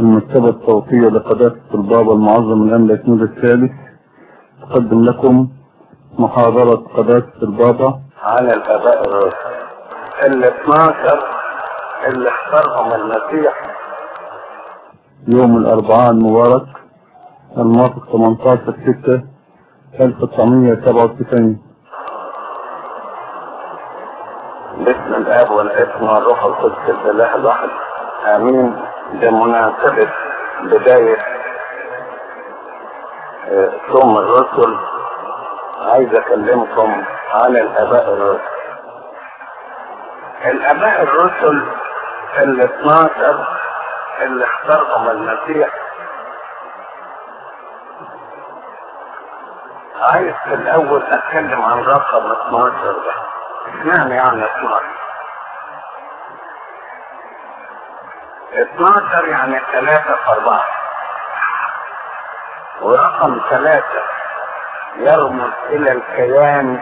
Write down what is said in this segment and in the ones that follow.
المكتبة الصوتية لقداسة البابا المعظم الأملك نور الثالث تقدم لكم محاضرة قداسة البابا عن الآباء الرسل ال 12 اللي اختارهم المسيح يوم الأربعاء المبارك الموافق 18 6 1997 باسم الاب والابن والروح القدس الاله الواحد امين بمناسبه بدايه آه، صوم الرسل عايز اكلمكم عن الاباء الرسل الاباء الرسل ال 12 اللي اختارهم المسيح عايز في الاول اتكلم عن رقم 12 ده اشمعنى يعني 12 12 يعني 3 في 4 ورقم 3 يرمز الى الكيان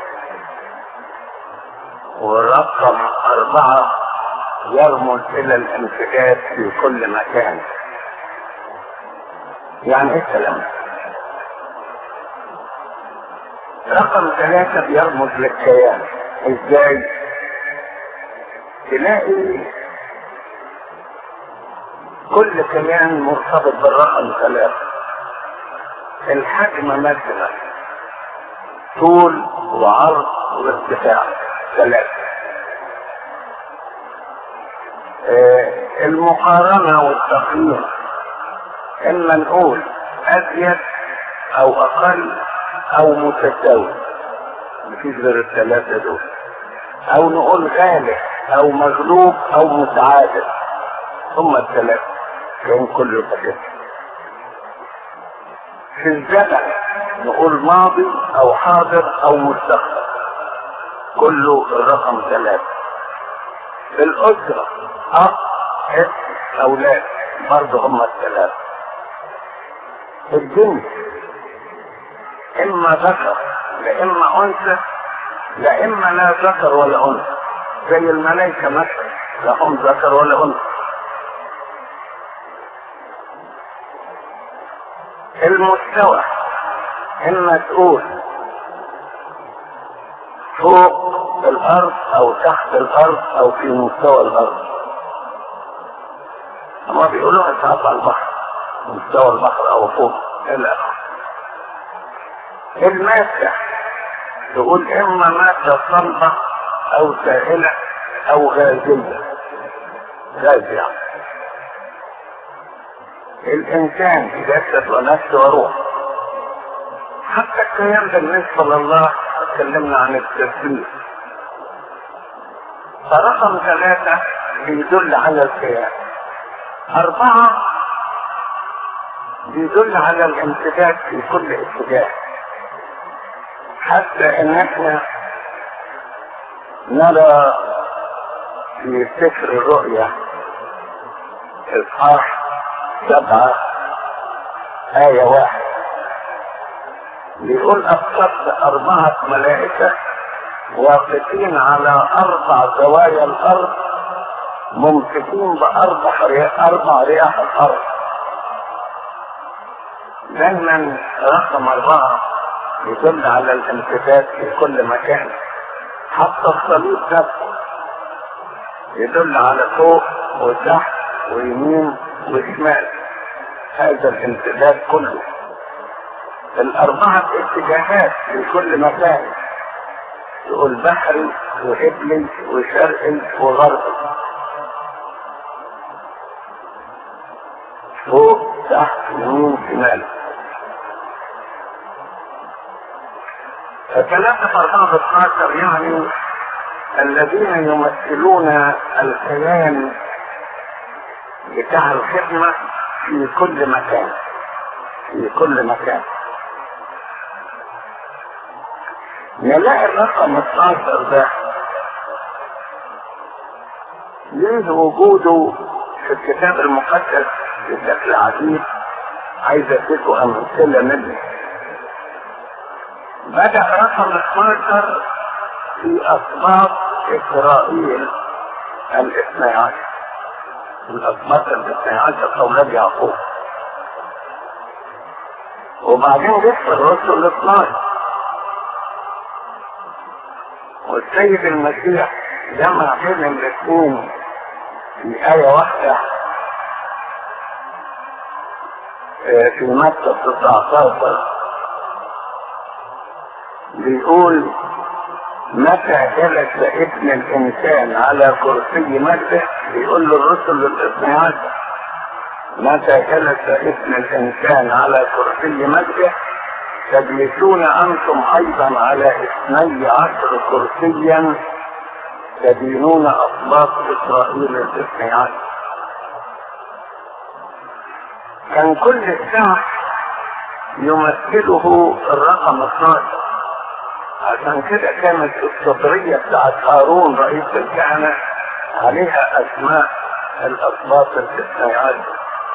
ورقم أربعة يرمز إلى الامتداد في كل مكان يعني إيه الكلام ده؟ رقم ثلاثة بيرمز للكيان ازاي تلاقي كل كيان مرتبط بالرقم ثلاثة الحجم مثلا طول وعرض وارتفاع ثلاثة آه، المقارنة والتقييم اما نقول ازيد او اقل او متساوي مفيش غير الثلاثة دول او نقول غالب او مغلوب او متعادل هم الثلاثة كان كله يبقى كده في الزمن نقول ماضي او حاضر او مستقبل كله الرقم ثلاثة في الأسرة أب ابن أولاد برضه هم الثلاثة في الجنس إما ذكر لا إما أنثى لا إما لا ذكر ولا أنثى زي الملائكة مثلا لا هم ذكر ولا أنثى المستوى إما تقول فوق الأرض أو تحت الأرض أو في مستوى الأرض هما بيقولوا أسعاب على البحر مستوى البحر أو فوق إلى آخره المادة تقول إما مادة صلبة أو سائلة أو غازية غاز يعني الإنسان جسد ونفس وروح حتى الكلام بالنسبة لله اتكلمنا عن التسليم فرقم ثلاثة بيدل على الكيان أربعة بيدل على الامتداد في كل اتجاه حتى ان احنا نرى في سفر الرؤيا اصحاح سبعة آية واحد بيقول أبصرت أربعة ملائكة واقفين على أربع زوايا الأرض ممسكين بأربع رياح أربع رياح الأرض دايما رقم أربعة يدل على الامتداد في كل مكان حتى الصليب نفسه يدل على فوق وتحت ويمين وشمال هذا الامتداد كله الأربعة اتجاهات في كل مكان تقول بحري وقبلي وشرقي وغربي فوق تحت يمين شمال فثلاثة أربعة 12 يعني الذين يمثلون الكيان بتاع الخدمة في كل مكان في كل مكان نلاقي الرقم 12 ده ليه وجوده في الكتاب المقدس بشكل عجيب عايز اديكم امثله منه بدأ رقم 12 في أسباط إسرائيل الاثني عشر الأسباط الاثني عشر أولاد يعقوب وبعدين جه الرسل ال 12 والسيد المسيح جمع بين الاثنين في آية واحدة في متى 19 بيقول متى جلس ابن الانسان على كرسي مجده بيقول له الرسل الاثني عشر متى جلس ابن الانسان على كرسي مجده تجلسون انتم ايضا على اثني عشر كرسيا تدينون اصباط اسرائيل الاثني عشر كان كل السمح يمثله الرقم 12 عشان كده كانت الصدرية بتاعت هارون رئيس الكهنة عليها اسماء الاسباط الاثني عشر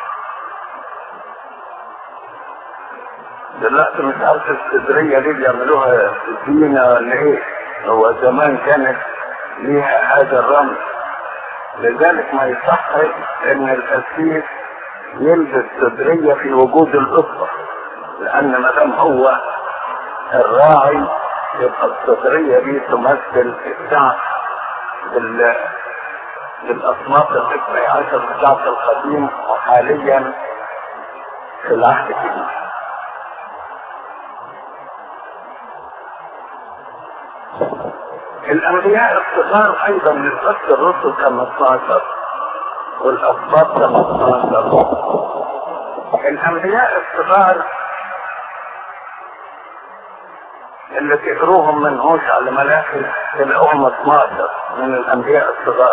دلوقتي مش عارف الصدرية دي بيعملوها زينة ولا ايه هو زمان كانت ليها هذا الرمز لذلك ما يصحش ان الاسيس يلبس صدرية في وجود القطة لان ما دام هو الراعي يبقى الصدرية دي تمثل الشعب بال بالاصناف الاثني عشر بتاعت القديم وحاليا في العهد الجديد الانبياء الصغار ايضا من بس الرسل كانوا 12 والاسباط كانوا 12 الانبياء الصغار اللي تقروهم من هوشع لملاحي تلاقوهم 12 من الانبياء الصغار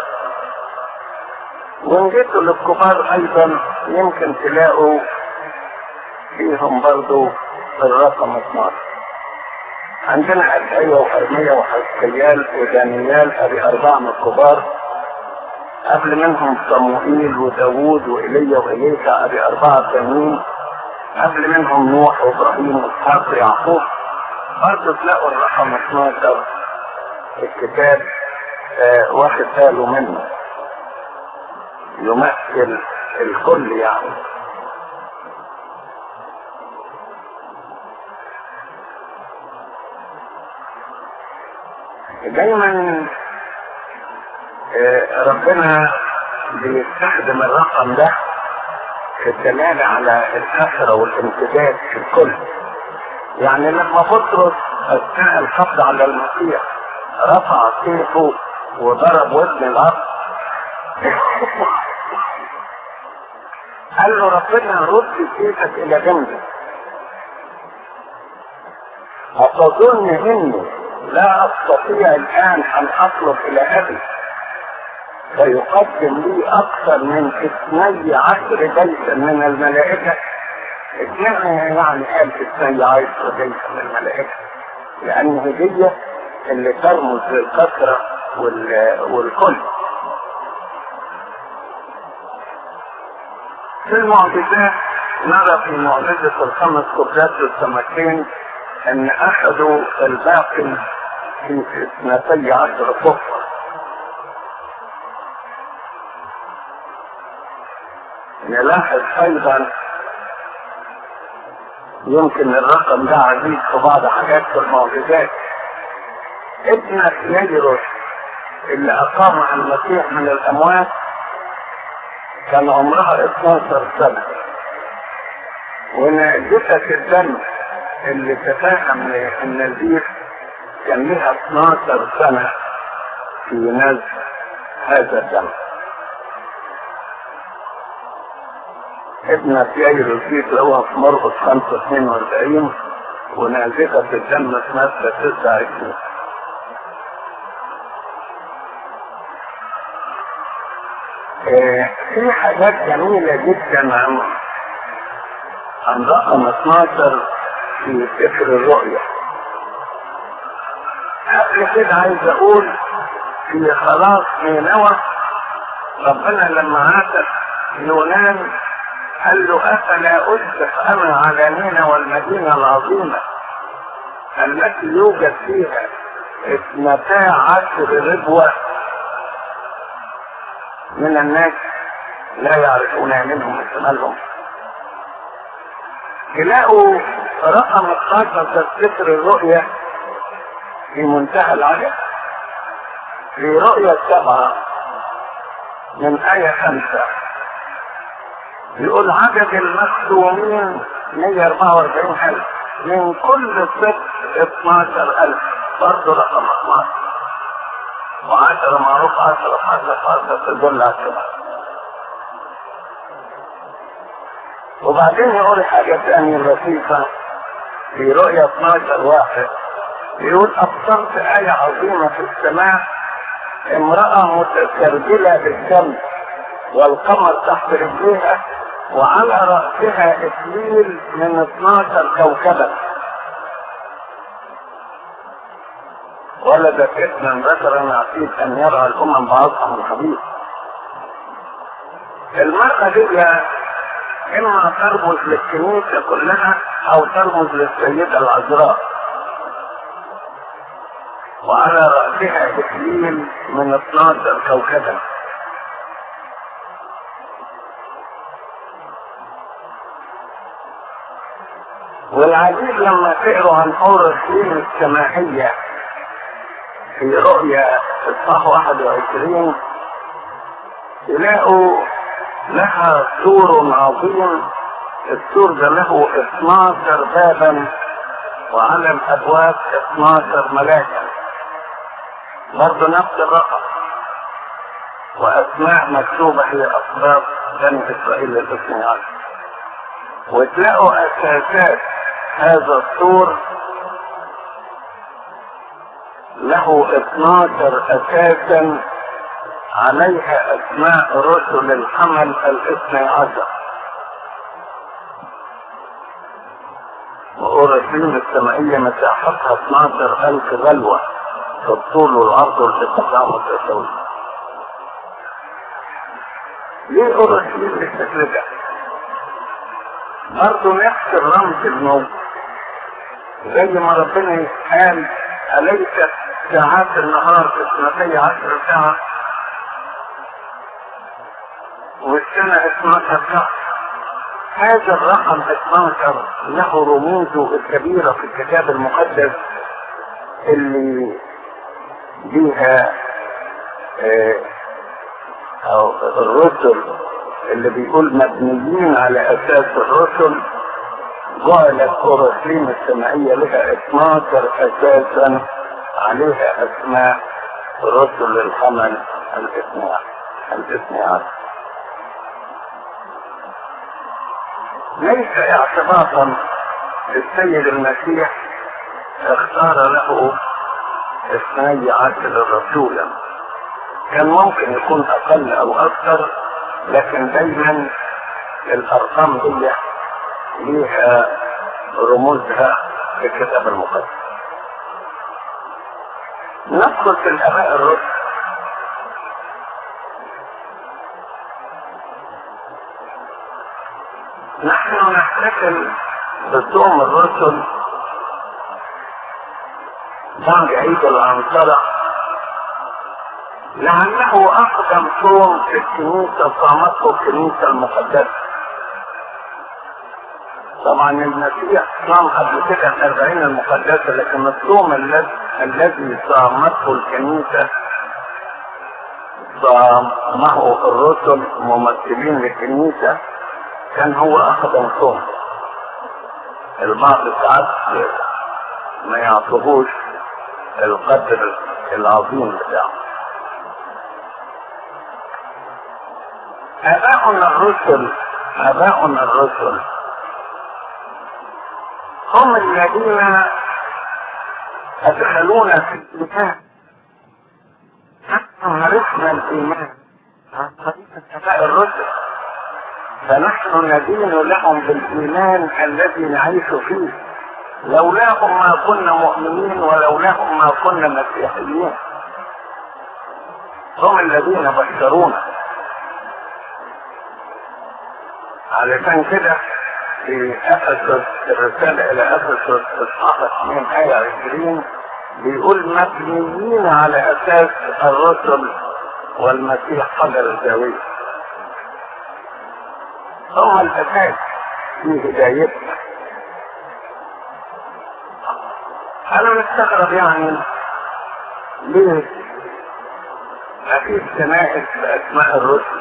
وان جيتوا للكبار ايضا يمكن تلاقوا فيهم برضو الرقم 12 عندنا أشعية وأرمية وحزقيال ودانيال أبي أربعة من الكبار قبل منهم صموئيل وداوود وإيليا وإليسا أبي أربعة تانيين قبل منهم نوح وإبراهيم وإسحاق ويعقوب برضه تلاقوا الرقم 12 الكتاب آه واخد باله منه يمثل الكل يعني دايما ربنا بيستخدم الرقم ده في الدلالة على الآخرة والامتداد في الكل يعني لما بطرس أثناء القبض على المسيح رفع سيفه وضرب ودن الأرض قال له ربنا رد سيفك إلى جنبك أتظن إنه لا استطيع الان ان اطلب الى ابي فيقدم لي اكثر من اثني عشر بيتا من الملائكة اثنين يعني قال اثني عشر بيتا من الملائكة لان هدية اللي ترمز للكثرة والكل في المعجزات نرى في معجزة الخمس كبرات والسمكين ان اخذوا الباقي في اثنتي عشر كفر نلاحظ ايضا يمكن الرقم ده عزيز في بعض حاجات في المعجزات ابنة يجرس اللي اقامها المسيح من الاموات كان عمرها 12 سنة ونجسة الدم اللي تفاهم ان البيت كان لها 12 سنة في نزع هذا الدم ابنة ياير دي تلاقوها في مرقس 542 ونازفة الدم في مادة 29 في حاجات جميلة جدا عن عن رقم 12 في سفر الرؤيا قبل كده عايز اقول في خلاص نينوى ربنا لما عاتب يونان قال له افلا اشفق انا على نينوى المدينه العظيمه التي يوجد فيها اثنتا عشر ربوه من الناس لا يعرفون يمينهم من شمالهم تلاقوا رقم 12 في سفر الرؤيا في منتهى العجب في رؤيا سبعة من آية خمسة يقول عدد المخدومين 144 ألف من كل ست 12 ألف برضه رقم 12 وعشرة معروف عشرة عشرة عشرة تدل على كده وبعدين يقول حاجة ثانية لطيفة في رؤية 12 واحد يقول أبصرت آية عظيمة في السماء امرأة متسربلة بالشمس والقمر تحت رجليها وعلى رأسها إكليل من 12 كوكبا ولدت ابنا ذكرا عتيد أن يرعى الأمم بعضهم الحبيب المرأة دي إما ترمز للكنيسة كلها أو ترمز للسيدة العذراء وعلى رأسها إكليل من 12 كوكبا والعجيب لما تقروا عن حور السنين السماحية في رؤيا اصحاح 21 تلاقوا لها سور عظيم السور ده له 12 بابا وعلى الابواب 12 ملاكا برضه نفس الرقم واسماء مكتوبه هي اسباب بني اسرائيل الاثني عشر وتلاقوا اساسات هذا السور له 12 اساسا عليها اسماء رسل الحمل الاثني عشر وأورشليم السمائية مساحتها 12 ألف غلوة في الطول والعرض والارتفاع متساوي ليه أورشليم بالشكل ده؟ برضه نفس الرمز الموت زي ما ربنا قال أليست ساعات النهار اثنتي عشر ساعة والسنة 12 شهر هذا الرقم 12 له رموزه الكبيرة في الكتاب المقدس اللي بيها اه او الرسل اللي بيقول مبنيين على اساس الرسل جعلت اورشليم السمائية لها 12 اساسا عليها اسماء رسل الحمل الاثنى الاثنى عشر ليس اعتباطا السيد المسيح اختار له اثني عشر رسولا كان ممكن يكون اقل او اكثر لكن دايما الارقام دي ليها رموزها في الكتاب المقدس ندخل في الاباء الرسل نحن نحتفل بصوم الرسل بعد عيد العنصرة لأنه أقدم صوم في الكنيسة صامته الكنيسة المقدسة طبعا المسيح صام قبل كده الأربعين المقدسة لكن الصوم الذي الذي صامته الكنيسة صامه الرسل ممثلين للكنيسة كان هو أقدم صوم البعض ساعات ما يعطوهوش القدر العظيم بتاعه آباؤنا الرسل آباؤنا الرسل هم الذين أدخلونا في الإيمان حتى عرفنا الإيمان عن طريق آباء الرسل فنحن ندين لهم بالإيمان الذي نعيش فيه لولاهم ما كنا مؤمنين ولولاهم ما كنا مسيحيين هم الذين بشرونا علشان كده في افسس الرساله الى افسس اصحاح 2 ايه 20 بيقول مبنيين على اساس الرسل والمسيح قدر الزاويه هم الاساس في هدايتنا انا مستغرب يعني ليه مفيش كنائس باسماء الرسل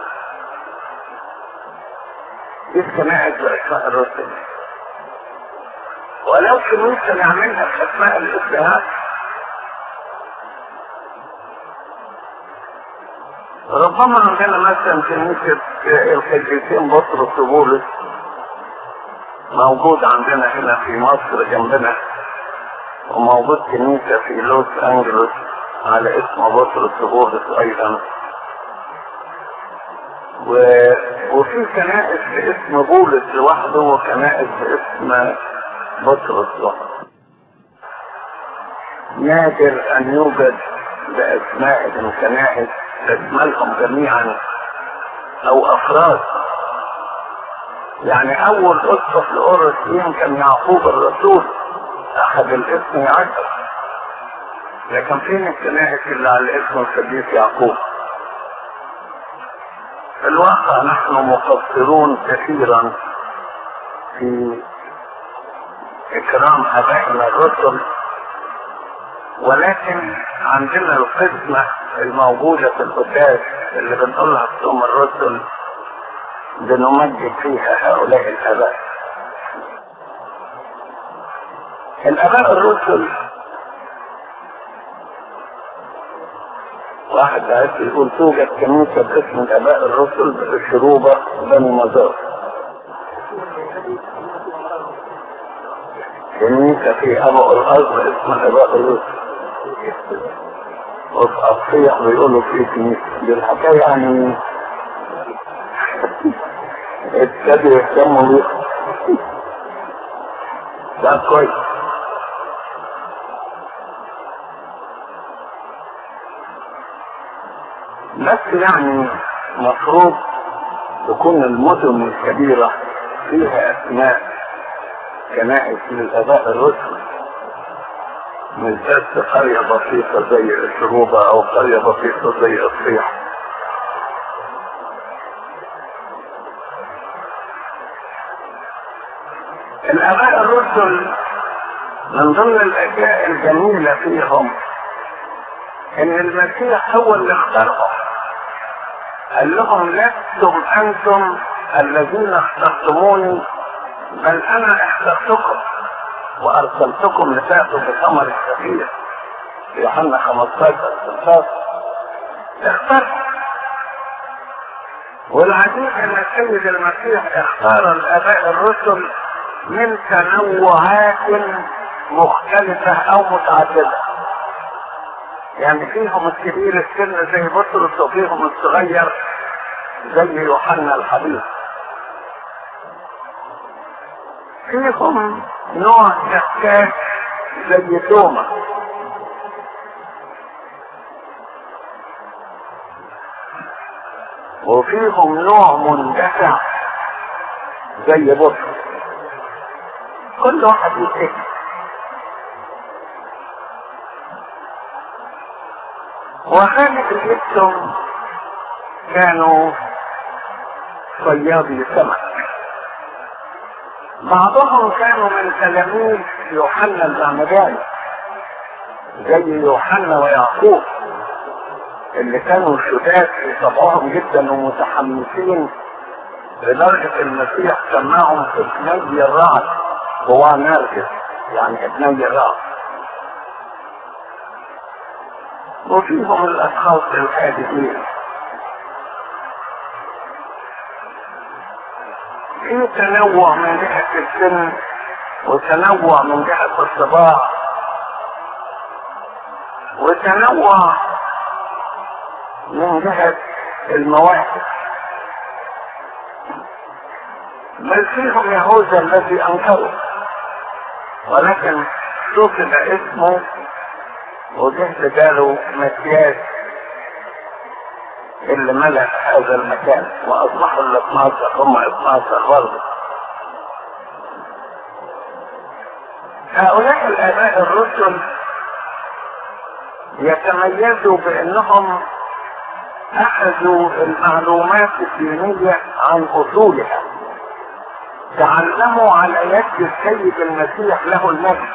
مفيش كنائس باسماء الرسل ولو كنيسه نعملها باسماء الابهات ربما عندنا مثلا كنيسة القديسين بطرس وبولس موجود عندنا هنا في مصر جنبنا وموجود كنيسة في لوس أنجلوس على اسم بطرس وبولس أيضا و... وفي كنائس باسم بولس لوحده وكنائس باسم بطرس لوحده نادر أن يوجد بأسماء الكنائس تشملهم جميعا او افراد يعني اول اسقف لاورشليم كان يعقوب الرسول اخذ الاسم يعقوب لكن فين الكنائس اللي على اسم القديس يعقوب في الواقع نحن مقصرون كثيرا في اكرام ابائنا الرسل ولكن عندنا القسمة الموجودة في القداس اللي بنقولها في يوم الرسل بنمجد فيها هؤلاء الآباء. الآباء الرسل واحد عايز يقول توجد كنيسة باسم الآباء الرسل بالشروبة بني مزار. كنيسة في أبو الأرض اسم الآباء الرسل. وفي أصفيح بيقولوا في كنيسة دي الحكاية يعني ابتدوا يهتموا بيها ده كويس بس يعني مفروض تكون المدن الكبيرة فيها أسماء كنائس للآباء الرسل مش بس قرية بسيطة زي الشروبة أو قرية بسيطة زي الصيح الآباء الرسل من ضمن الأشياء الجميلة فيهم إن المسيح هو اللي اختارهم قال لهم لستم أنتم الذين اخترتموني بل أنا اخترتكم وارسلتكم لتاتوا بثمر كثير يوحنا 15 16 اختار والعجيب ان السيد المسيح اختار الاباء الرسل من تنوعات مختلفة او متعددة يعني فيهم الكبير السن زي بطرس وفيهم الصغير زي يوحنا الحبيب فيهم نوع شكاك زي توما وفيهم نوع مندفع زي بطرس كل واحد يتكلم وغالب جبتم كانوا صيادي سمك بعضهم كانوا من تلاميذ يوحنا المعمدان زي يوحنا ويعقوب اللي كانوا شداد في طبعهم جدا ومتحمسين لدرجة المسيح سماهم ابني الرعد هو نرجس يعني ابني الرعد وفيهم الاشخاص الحادثين في تنوع من جهة السن وتنوع من جهة الطباع وتنوع من جهة المواهب بل فيهم يهوذا الذي انكره ولكن كتب اسمه وجه بداله مكياج اللي ملأ هذا المكان واصبحوا ال 12 هم 12 برضه هؤلاء الاباء الرسل يتميزوا بانهم اخذوا المعلومات الدينية عن اصولها تعلموا على يد السيد المسيح له المجد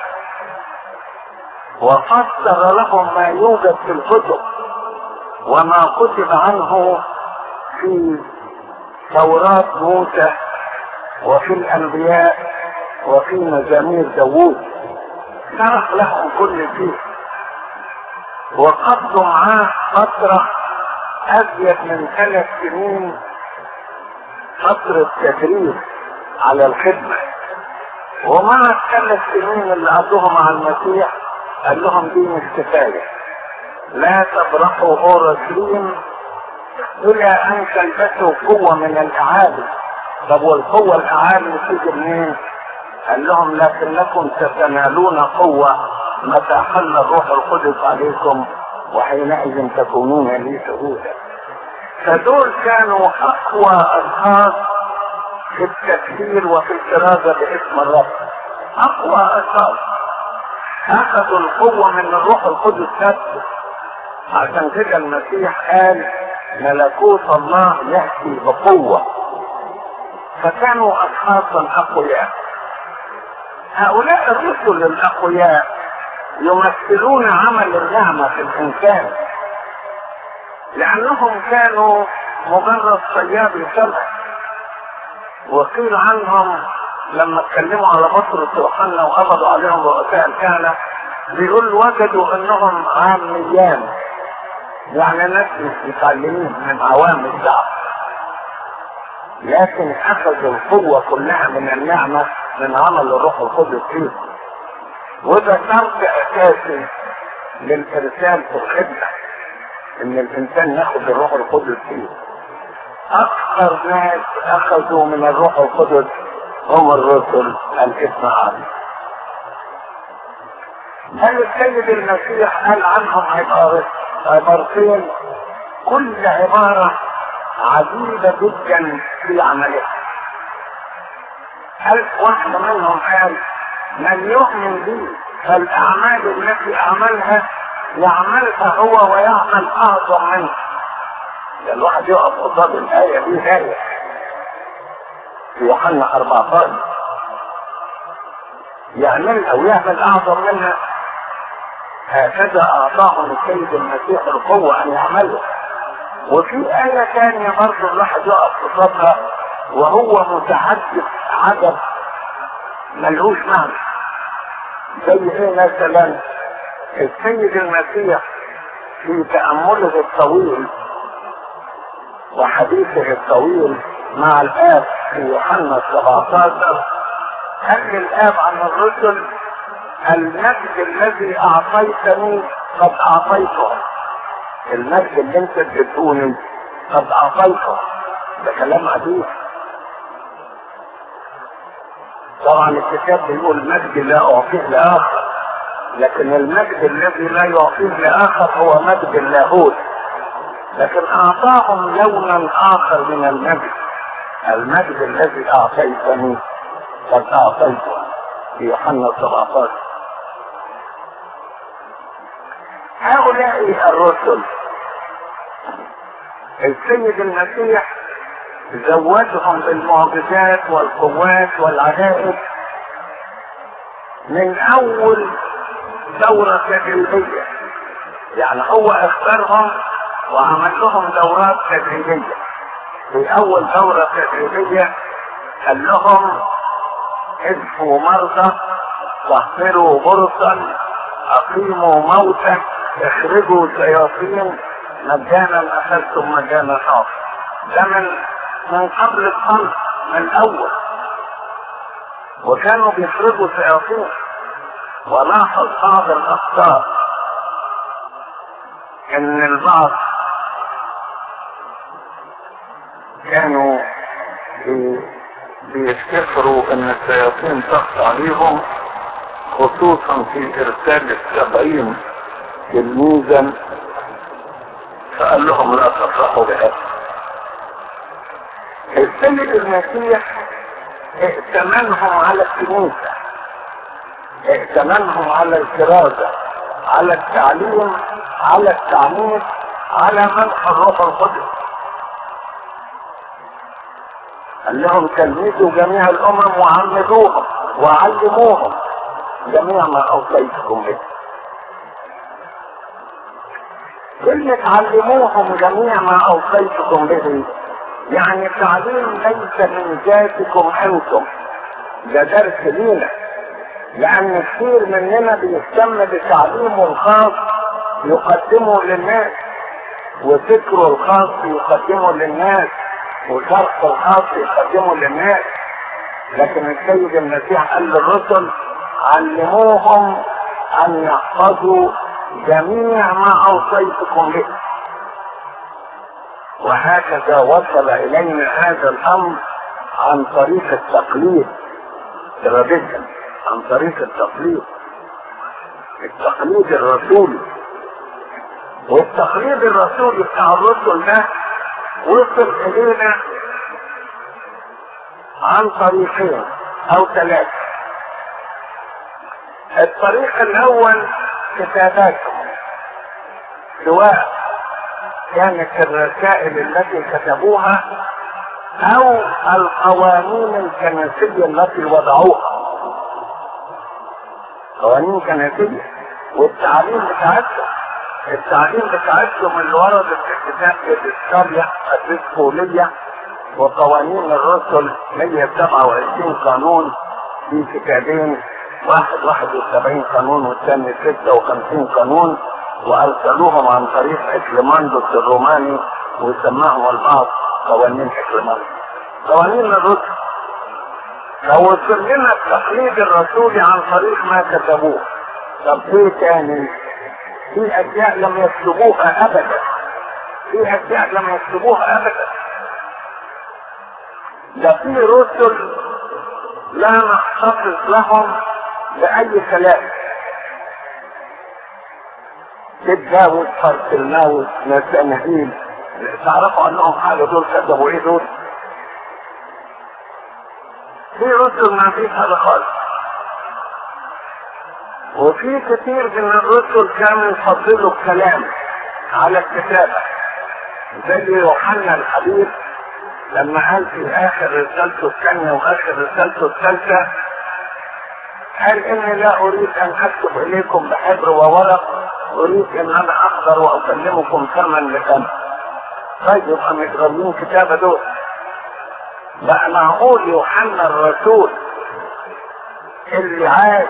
وفسر لهم ما يوجد في الكتب وما كتب عنه في توراة موسى وفي الانبياء وفي مزامير داوود شرح لهم كل شيء وقضوا معاه فترة أزيد من ثلاث سنين فترة تدريب على الخدمة ومع الثلاث سنين اللي قضوها مع المسيح قال لهم دي مش كفاية لا تبرحوا أورشليم إلى أن تلبسوا قوة من الأعالي طب والقوة الأعالي تيجي منين؟ قال لهم لكنكم ستنالون قوة متى حل الروح القدس عليكم وحينئذ تكونون لي شهودا فدول كانوا اقوى اشخاص في التكفير وفي الكرازة باسم الرب اقوى اشخاص اخذوا القوة من الروح القدس نفسه عشان كده المسيح قال ملكوت الله يأتي بقوة فكانوا اشخاصا اقوياء هؤلاء الرسل الاقوياء يمثلون عمل النعمة في الانسان لانهم كانوا مجرد صياد سمك وقيل عنهم لما اتكلموا على بطرس ويوحنا وقبضوا عليهم رؤساء الكهنة بيقول وجدوا انهم عاميان يعني ناس مش متعلمين من عوام الشعب لكن اخذوا القوة كلها من النعمة من عمل الروح القدس فيه وده شرط اساسي للارسال في الخدمة ان الانسان ياخد الروح القدس فيه اكثر ناس اخذوا من الروح القدس هم الرسل الاثنى عشر هل السيد المسيح قال عنهم عبارة عبارتين كل عبارة عجيبة جدا في عملها هل واحدة منهم قال من يؤمن بي فالأعمال التي أعملها يعملها هو ويعمل أعظم منه ده الواحد يقف قصاد الآية دي آية في يوحنا 14 يعملها ويعمل أعظم منها هكذا أعطاهم السيد المسيح القوة أن يعملها وفي آية ثانية برضه الواحد يقف قصادها وهو متعدد عدد ملهوش معنى زي ايه مثلا السيد المسيح في تأمله الطويل وحديثه الطويل مع الآب في يوحنا 17 قال للآب عن الرسل المجد الذي أعطيتني قد أعطيته المجد اللي انت اديتوني قد أعطيته ده كلام عجيب طبعا الكتاب بيقول المجد لا أعطيه لآخر لكن المجد الذي لا يعطيه لآخر هو مجد اللاهوت لكن أعطاهم لونا آخر من المجد المجد الذي أعطيتني قد أعطيته في يوحنا 17 هؤلاء الرسل السيد المسيح زودهم بالمعجزات والقوات والعجائب من اول دورة تدريبية يعني هو اختارهم وعمل لهم دورات تدريبية في اول دورة تدريبية قال لهم ادفوا مرضى طهروا برصا اقيموا موتى اخرجوا شياطين مجانا اخذتم مجانا اخر ده من من قبل الخلق من الاول وكانوا بيخرجوا شياطين ولاحظ بعض الاخطاء ان البعض كانوا بيفتكروا ان الشياطين تخضع عليهم خصوصا في ارسال السبعين تلميذا فقال لهم لا تفرحوا بهذا السيد المسيح ائتمنهم على الكنيسة ائتمنهم على الكرازة على التعليم على التعميد على منح الروح القدس قال لهم تلميذوا جميع الامم وعمدوهم وعلموهم جميع ما اوصيتكم به كلمة علموهم جميع ما اوصيتكم به يعني التعليم ليس من ذاتكم انتم ده درس لينا لان كثير مننا بيهتم بتعليمه الخاص يقدمه للناس وفكره الخاص يقدمه للناس وشرحه الخاص يقدمه للناس لكن السيد المسيح قال للرسل علموهم ان يحفظوا جميع ما اوصيتكم به وهكذا وصل الينا هذا الامر عن طريق التقليد تراديشن عن طريق التقليد التقليد الرسولي والتقليد الرسولي بتاع الرسل ده وصل الينا عن طريقين او ثلاثه الطريق الاول كتاباتهم سواء كانت الرسائل التي كتبوها او القوانين الكنسية التي وضعوها قوانين كنسية والتعليم بتاعتهم التعليم بتاعتهم اللي وردت في كتاب الإسكاريا الدسكولية وقوانين الرسل 127 قانون في كتابين واحد 71 قانون والثاني 56 قانون وارسلوهم عن طريق اكليماندوس الروماني وسماهم البعض قوانين اكليماندوس قوانين الرسل لو وصل لنا التقليد الرسولي عن طريق ما كتبوه طب ايه تاني في اشياء لم يكتبوها ابدا في اشياء لم يكتبوها ابدا ده في رسل لا نحتفظ لهم بأي كلام تداوس فرسلناوس نسانهيل تعرفوا انهم حاجة دول كتبوا ايه دول في رسل ما فيش هذا خالص وفي كثير من الرسل كانوا يفضلوا الكلام على الكتابة زي يوحنا الحبيب لما قال في اخر رسالته الثانية واخر رسالته الثالثة قال اني لا اريد ان اكتب اليكم بحبر وورق اريد ان انا احضر واكلمكم ثمن لثمن طيب يبقى متغيرين كتابة دول بقى معقول يوحنا الرسول اللي عاش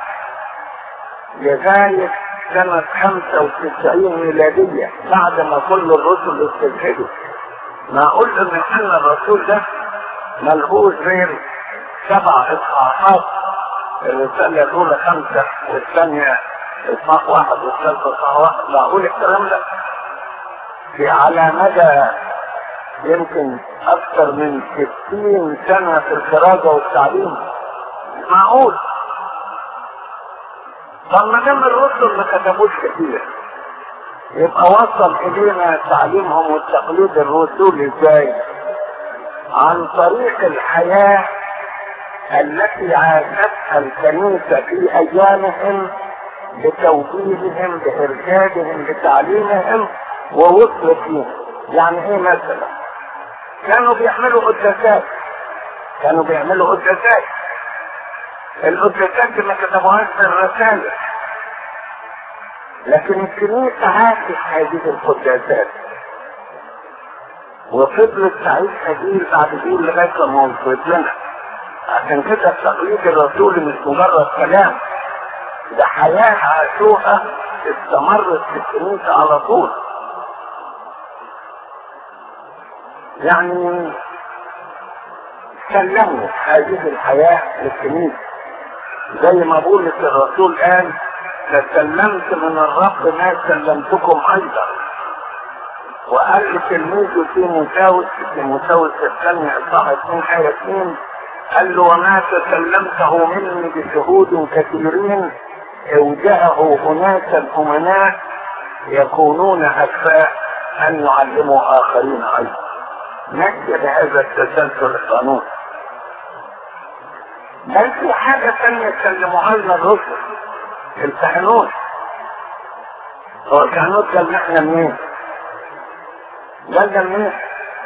لغاية سنة 95 ميلادية بعد ما كل الرسل استشهدوا معقول ان يوحنا الرسول ده ملهوش غير سبع اصحاحات الرسالة الأولى خمسة والثانية إصحاح واحد والثالثة إصحاح واحد معقول الكلام ده؟ في على مدى يمكن أكثر من 60 سنة في الخراجة والتعليم معقول طب ما دام الرسل ما كتبوش كتير يبقى وصل إلينا تعليمهم والتقليد الرسولي إزاي؟ عن طريق الحياة التي عاشتها الكنيسة في أيامهم بتوجيههم بإرشادهم بتعليمهم ووصلت فيهم يعني إيه مثلا؟ كانوا بيعملوا قداسات كانوا بيعملوا قداسات القداسات ما كتبوهاش في الرسالة لكن الكنيسة عاشت هذه القداسات وفضلت تعيشها جيل بعد جيل لغاية لما وصلت لنا عشان كده التقليد الرسولي مش مجرد كلام ده حياة عاشوها استمرت في الكنيسة على طول يعني سلموا هذه الحياة للكنيسة زي ما بولس الرسول قال تسلمت من الرب ما سلمتكم ايضا وقال لتلميذه تيموثاوس تيموثاوس الثانية اصحاح 2 آية 2 قال له وما تسلمته مني بشهود كثيرين اوجهه اناسا امناء يكونون اكفاء ان يعلموا اخرين ايضا نجد هذا التسلسل القانون بل في حاجة ثانية سلموها لنا الرسل الكهنوت هو الكهنوت كان احنا منين؟ ده المسيح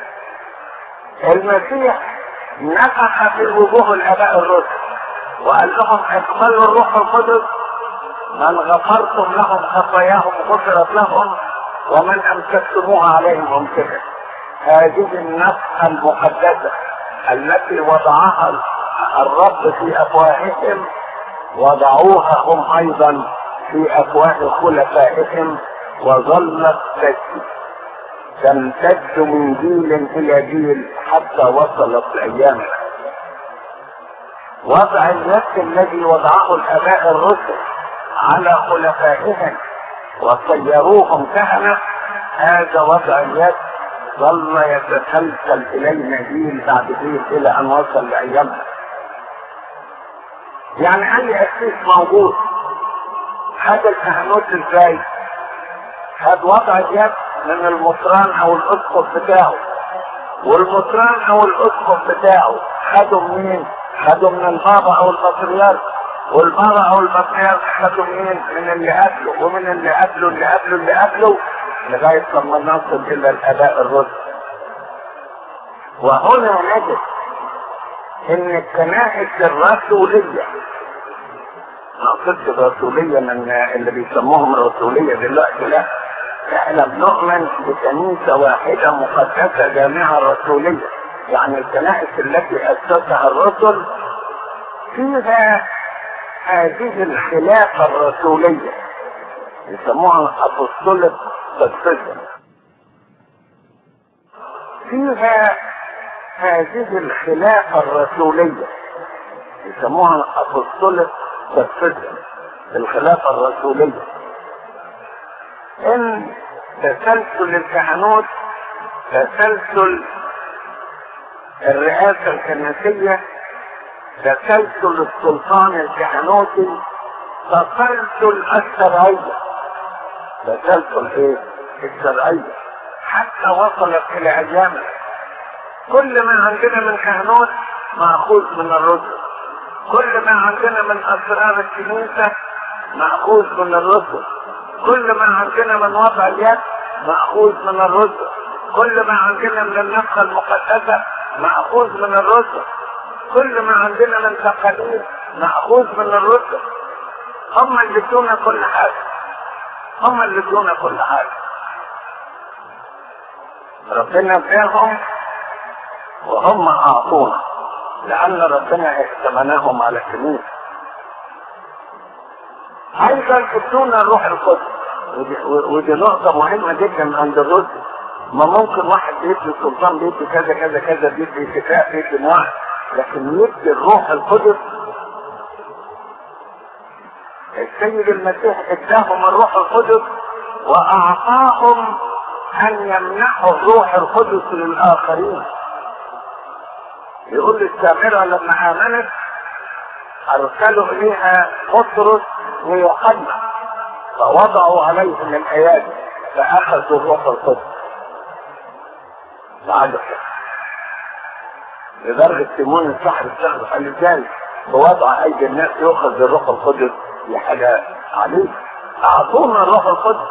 المسيح نفخ في وجوه الاباء الرسل وقال لهم اقبلوا الروح القدس من غفرتم لهم خطاياهم غفرت لهم ومن امسكتموها عليهم امسكت هذه النفخه المقدسه التي وضعها الرب في افواههم وضعوها هم ايضا في افواه خلفائهم وظلت تمتد من جيل الى جيل حتى وصلت لايامنا وضع اليد الذي وضعه الاباء الرسل على خلفائهم وصيروهم كهنه هذا وضع اليد ظل يتسلسل الينا جيل بعد جيل الى ان وصل لايامنا يعني اي اسيس موجود خد الكهنوت ازاي خد وضع اليد من المطران او الاسقف بتاعه والمطران او الاسقف بتاعه خدوا منين خدوا من البابا او البطريرك والبابا او البطريرك خدوا منين من اللي قبله ومن اللي قبله اللي قبله اللي قبله لغايه لما نصل الى الاباء الرسل وهنا نجد ان الكنائس الرسوليه ما اقصدش الرسوليه من اللي بيسموهم الرسوليه دلوقتي لا احنا بنؤمن بكنيسه واحده مقدسه جامعه رسوليه يعني الكنائس التي اسسها الرسل فيها هذه الخلافه الرسوليه يسموها ابوستوليك سكسيشن فيها هذه الخلافه الرسوليه يسموها ابوستوليك سكسيشن الخلافه الرسوليه ان تسلسل الكهنوت تسلسل الرئاسة الكنسية تسلسل السلطان الكهنوتي تسلسل الشرعية تسلسل ايه؟ الشرعية حتى وصلت الى ايامنا كل ما عندنا من كهنوت مأخوذ من الرسل كل ما عندنا من اسرار الكنيسة مأخوذ من الرسل كل ما عندنا من وضع اليد مأخوذ من الرسل كل ما عندنا من النفخة المقدسة مأخوذ من الرسل كل ما عندنا من تقاليد مأخوذ من الرسل هم اللي ادونا كل حاجة هم اللي ادونا كل حاجة ربنا اداهم وهم اعطونا لان ربنا ائتمناهم على الكنيسه ايضا ادونا الروح القدس ودي, ودي نقطه مهمه جدا عند الرسل ما ممكن واحد بيدي سلطان بيدي كذا كذا كذا بيدي شفاء بيدي نوع لكن يدي الروح القدس السيد المسيح اداهم الروح القدس واعطاهم ان يمنحوا الروح القدس للاخرين يقول السامرة لما امنت ارسلوا اليها بطرس ويوحنا فوضعوا عليهم الايادي فاخذوا الروح القدس بعد لدرجة سيمون السحر السحر قال ازاي بوضع ايدي الناس يؤخذ الروح القدس دي حاجة عليه اعطونا الروح القدس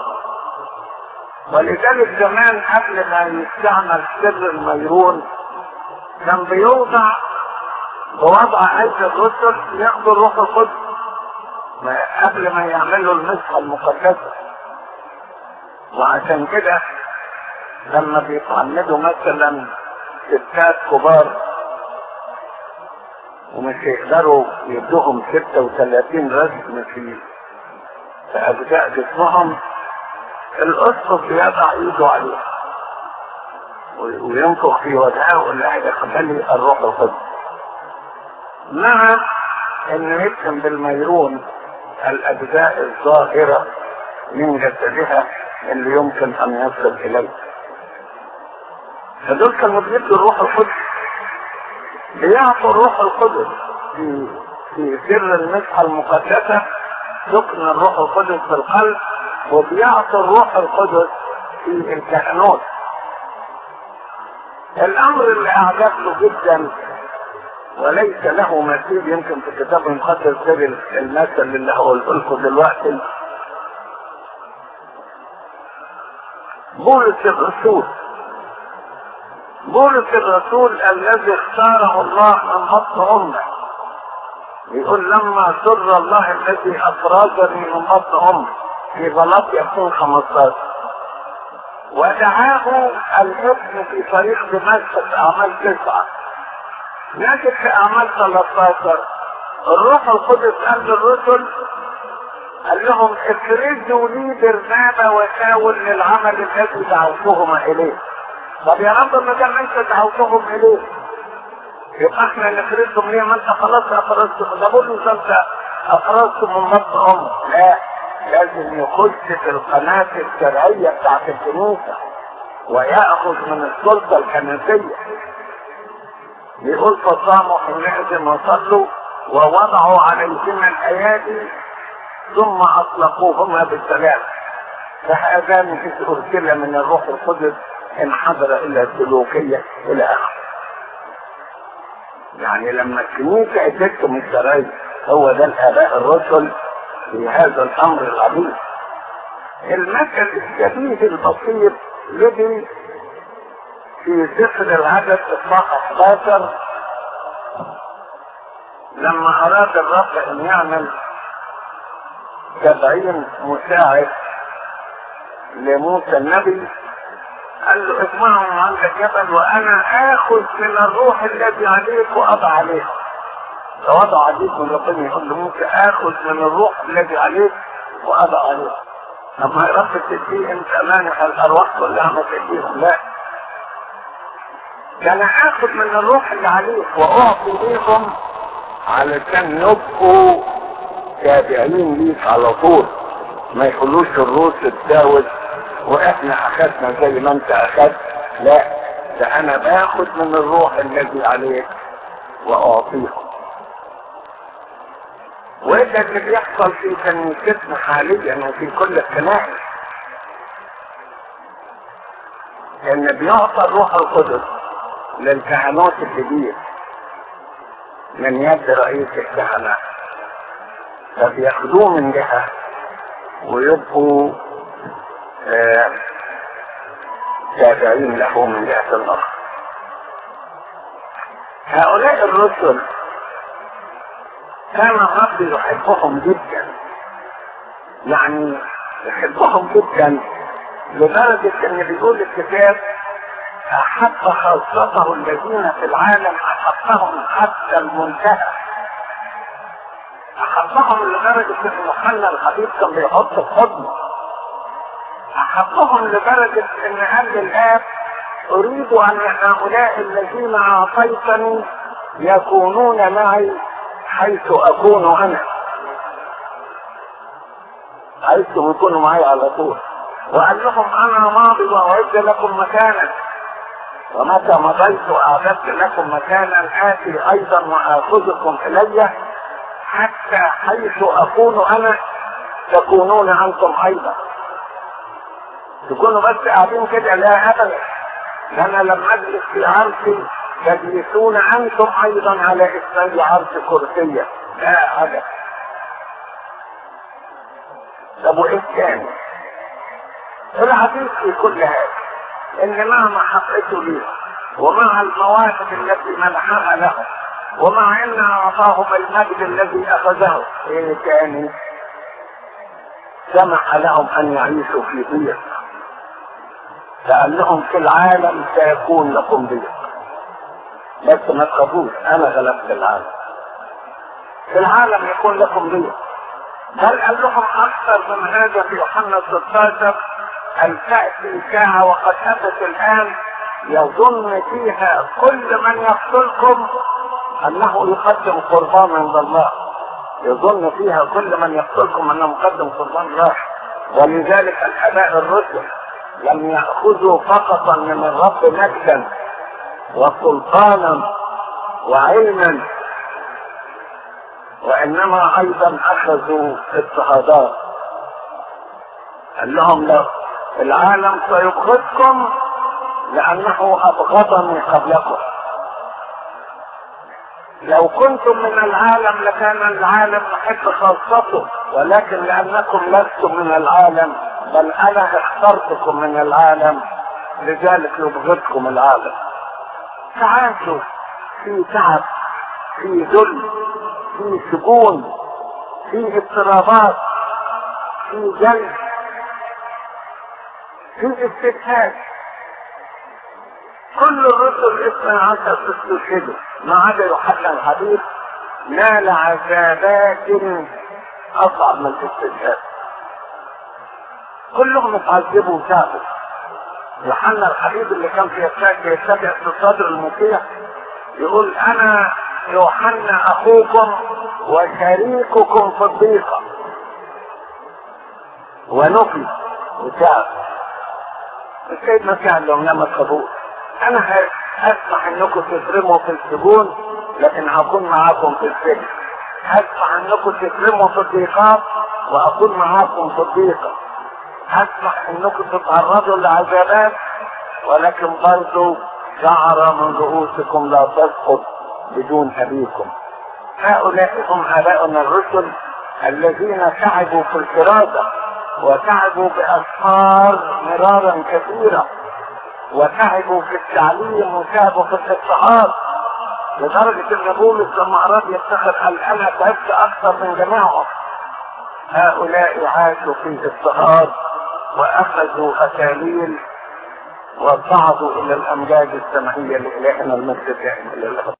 ولذلك زمان قبل ما يستعمل سر الميرون كان بيوضع بوضع ايدي الرسل ياخدوا الروح القدس ما قبل ما يعملوا المسحه المقدسه وعشان كده لما بيتعمدوا مثلا ستات كبار ومش يقدروا يدوهم 36 رسم في في اجزاء جسمهم الاسقف يضع ايده عليه وينفخ في وجهه ويقول له يقبلي الروح القدس مع انه يكتم بالميرون الاجزاء الظاهره من جسدها اللي يمكن ان يصل اليه فدول كانوا بيدوا الروح القدس بيعطوا الروح القدس في في سر المسحه المقدسه سكن الروح القدس في القلب وبيعطوا الروح القدس في الكهنوت الامر اللي اعجب له جدا وليس له مثيل يمكن في الكتاب المقدس غير المثل اللي هقوله لكم دلوقتي بولس الرسول بولس الرسول الذي اختاره الله من بطن امه يقول لما سر الله الذي افرزني من بطن امي في غلط يكون 15 ودعاه الابن في طريق دمشق في اعمال تسعه لكن في اعمال 13 الروح القدس قال للرسل قال لهم افرزوا لي برنابا وشاول للعمل الذي دعوتهما اليه طب يا رب ما دام انت دعوتهم اليه يبقى احنا نفرزهم ليه ما انت خلاص افرزتهم ده بقول له انت افرزتم من بطن امك لا لازم يخش في القناة الشرعية بتاعت الكنيسة ويأخذ من السلطة الكنسية يقول فصاموا حينئذ وصلوا ووضعوا عليهما الايادي ثم اطلقوهما بالسلام فهذان اذ ارسل من الروح القدس انحدر الى السلوكيه الى اخره يعني لما الكنيسه ادتكم الشرايط هو ده الاباء الرسل في هذا الامر العظيم المثل الشبيه البسيط الذي في سفر العدد اصحاح 11 لما اراد الرب ان يعمل سبعين مساعد لموسى النبي قال له اجمعهم عند الجبل وانا اخذ من الروح الذي عليك واضع عليك فوضع عليك من ربنا يقول لموسى اخذ من الروح الذي عليك واضع عليك اما يا رب تديه انت مانع الارواح كلها ما تديهم لا ده انا اخذ من الروح اللي عليك واعطي ليهم علشان يبقوا تابعين ليك على طول ما يخلوش الروس تتداول واحنا اخذنا زي ما انت اخذت لا ده انا باخد من الروح الذي عليك واعطيكم وده اللي بيحصل في كنيستنا حاليا وفي كل الكنائس ان بيعطى الروح القدس للكهنوت الكبير من يد رئيس الكهنة فبياخدوه من جهة ويبقوا آه تابعين له من جهة الأخرى هؤلاء الرسل كان الرب يحبهم جدا يعني يحبهم جدا لدرجة ان بيقول الكتاب احب خاصته الذين في العالم احبهم حتى المنتهى احبهم لدرجة ان يوحنا الحبيب كان بيحط في حضنه احبهم لدرجة ان قال للاب اريد ان هؤلاء الذين اعطيتني يكونون معي حيث اكون انا حيث يكونوا معي على طول وقال لهم انا ماضي واعد لكم مكانا ومتى مضيت واعددت لكم مكانا اتي ايضا واخذكم الي حتى حيث اكون انا تكونون انتم ايضا تكونوا بس قاعدين كده لا ابدا انا لما اجلس في عرشي تجلسون انتم ايضا على اثني عرش كرسية لا ابدا طب وايه تاني العزيز في كل هذا ان مع محبته ليه ومع المواهب التي منحها له ومع ان اعطاهم المجد الذي اخذه ايه تاني سمح لهم ان يعيشوا في ضيق لانهم في العالم سيكون لكم ضيق بس ما تخافوش انا غلبت العالم في العالم يكون لكم ضيق بل قال لهم اكثر من هذا في يوحنا 16 ان تاتي ساعه وقد اتت الان يظن فيها كل من يقتلكم انه يقدم قربان عند الله يظن فيها كل من يقتلكم انه مقدم قربان الله ولذلك الاباء الرسل لم ياخذوا فقط من الرب مجدا وسلطانا وعلما وانما ايضا اخذوا اضطهادات قال لهم لو العالم سيبغضكم لانه ابغضني قبلكم لو كنتم من العالم لكان العالم يحب خاصته ولكن لانكم لستم من العالم بل انا اخترتكم من العالم لذلك يبغضكم العالم تعاسوا في تعب في ذل في سجون في اضطرابات في جلد في استشهاد كل الرسل الاثنى عشر استشهدوا ما عدا يوحنا الحبيب نال عذابات اصعب من الاستشهاد كلهم اتعذبوا وتابوا يوحنا الحبيب اللي كان في يتبع في الصدر المطيع يقول انا يوحنا اخوكم وشريككم في الضيقه ونفي وتاب السيد مسيح قال لهم لا ما تخافوش انا اسمح انكم تترموا في السجون لكن هكون معاكم في السجن اسمح انكم تترموا في الضيقات واكون معاكم في الضيقه اسمح انكم تتعرضوا لعذابات ولكن برضو شعر من رؤوسكم لا تسقط بدون ابيكم هؤلاء هم اباؤنا الرسل الذين تعبوا في الفرازه وتعبوا باسفار مرارا كثيره وتعبوا في التعليم وتعبوا في الاضطهاد لدرجة ان بولس لما اراد يفتخر قال انا تعبت اكثر من جميعهم هؤلاء عاشوا في اضطهاد واخذوا اكاليل وصعدوا الى الامجاد السمعيه لالهنا المجد الدائم الى الابد